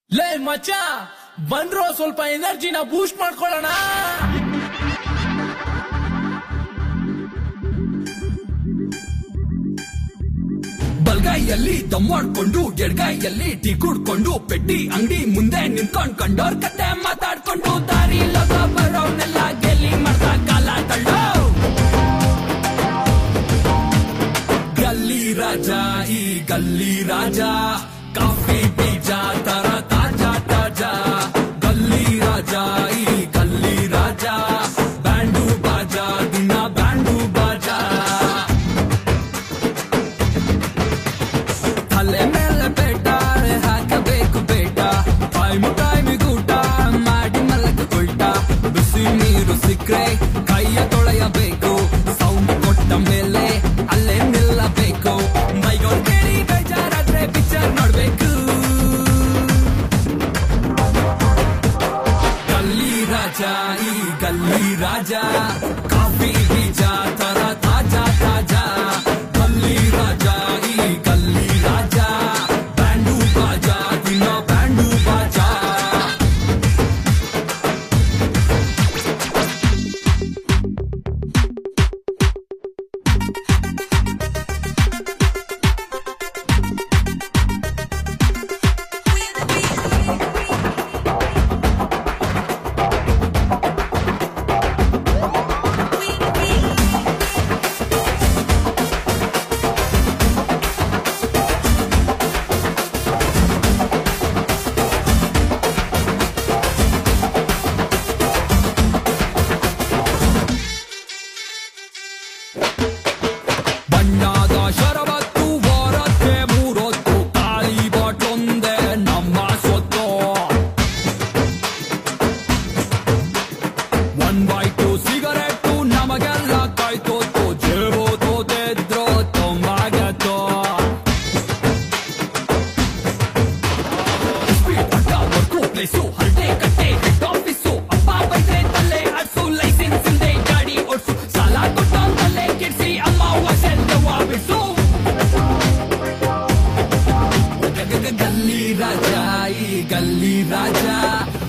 ಲೇ ಮಚ್ಚ ಬಂದ್ರು ಸ್ವಲ್ಪ ಎನರ್ಜಿನ ಬೂಸ್ಟ್ ಮಾಡ್ಕೊಳ್ಳೋಣ ಬಲ್ಗಾಯಿಯಲ್ಲಿ ದಮ್ ಮಾಡ್ಕೊಂಡು ಎಡ್ಗಾಯಿಯಲ್ಲಿ ಟೀ ಕುಡ್ಕೊಂಡು ಪೆಟ್ಟಿ ಅಂಗಡಿ ಮುಂದೆ ನಿಂತ್ಕೊಂಡ್ ಕಂಡೋರ್ ಕತೆ ಮಾತಾಡ್ಕೊಂಡು ದಾರಿ ಲೋಕ ಬರೋನೆಲ್ಲ ಗೆಲ್ಲಿ ಮಾಡ್ದ ಕಾಲ ತಳ್ಳೋ ಗಲ್ಲಿ ರಾಜ ಈ ಗಲ್ಲಿ ರಾಜ ಕಾಫಿ ಬೀಜ ತರ ತಾಜಾ ತಾಜಾ ಗಲ್ಲಿ ರಾಜ ಈ ಗಲ್ಲಿ ರಾಜ ಬ್ಯಾಂಡು ಬಾಜಾ ದಿನ ಬ್ಯಾಂಡು ಬಾಜಾ ತಲೆ ಮೇಲೆ ಬೇಟಾರೆ ಹಾಕಬೇಕು ಬೇಟ ಟೈಮ್ ಟೈಮಿಗೂಟ ಮಾಡಿ ಮಲಗ ಉಲ್ಟ ಬಿಸಿ ನೀರು ಸಿಕ್ರೆ ಕೈಯ ತೊಳೆಯಬೇಕು ಸೌಂಡ್ ಕೊಟ್ಟ ಮೇಲೆ ಅಲ್ಲೇ ನಿಲ್ಲಬೇಕು ಮೈಗೋಲ್ ಕೇಳಿ ಬೇಜಾರಾದ್ರೆ ಪಿಕ್ಚರ್ ನೋಡ್ಬೇಕು ಗಲ್ಲಿ ರಾಜ ಈ ಗಲ್ಲಿ ರಾಜ ಕಾಫಿ ಬೀಜ ತರ ತಾಜಾ ತಾಜಾ ಗಲ್ಲಿ ರಾಜ ಈ ಗಲ್ಲಿ ರಾಜ ಬ್ಯಾಂಡು ಬಾಜಾ ದಿನ ಬ್ಯಾಂಡು ಬಾಜಾ ಬಣ್ಣದ ಶರಬತ್ತು ವಾರಕ್ಕೆ ಮೂರೊತ್ತು ಖಾಲಿ ಬಾಟ್ಲೊಂದೇ ನಮ್ಮ ಸೊತ್ತು ಒನ್ ಬೈ ಟು ಸಿಗರೆಟ್ಟು ನಮಗೆಲ್ಲ ಕಾಯ್ತೋತು ಜೇಬು ತೋತೆದ್ರು ತುಂಬಾಗತ್ತು ಸ್ಪೀಡ್ ಅಡ್ಡ ವರ್ಕು ಪ್ಲೇಸು ಹರಟೆ ಕಟ್ಟೆ ಹೆಡ್ ಆಫೀಸು ಅಪ್ಪ ಬೈದ್ರೆ ತಲೆ ಅಡ್ಸು ಲೈಸೆನ್ಸ್ ಇಲ್ದೆ ಗಾಡಿ ಓಡ್ಸು ಸಾಲ ಕೊಟ್ಟ ತಲೆ ಕೆಡ್ಸಿ ಅಮ್ಮ ವಾಸಲ್ ದೆವ್ವ ಬಿಡ್ಸು ಗಲ್ಲಿ ರಾಜ ಈ ಗಲ್ಲಿ ರಾಜ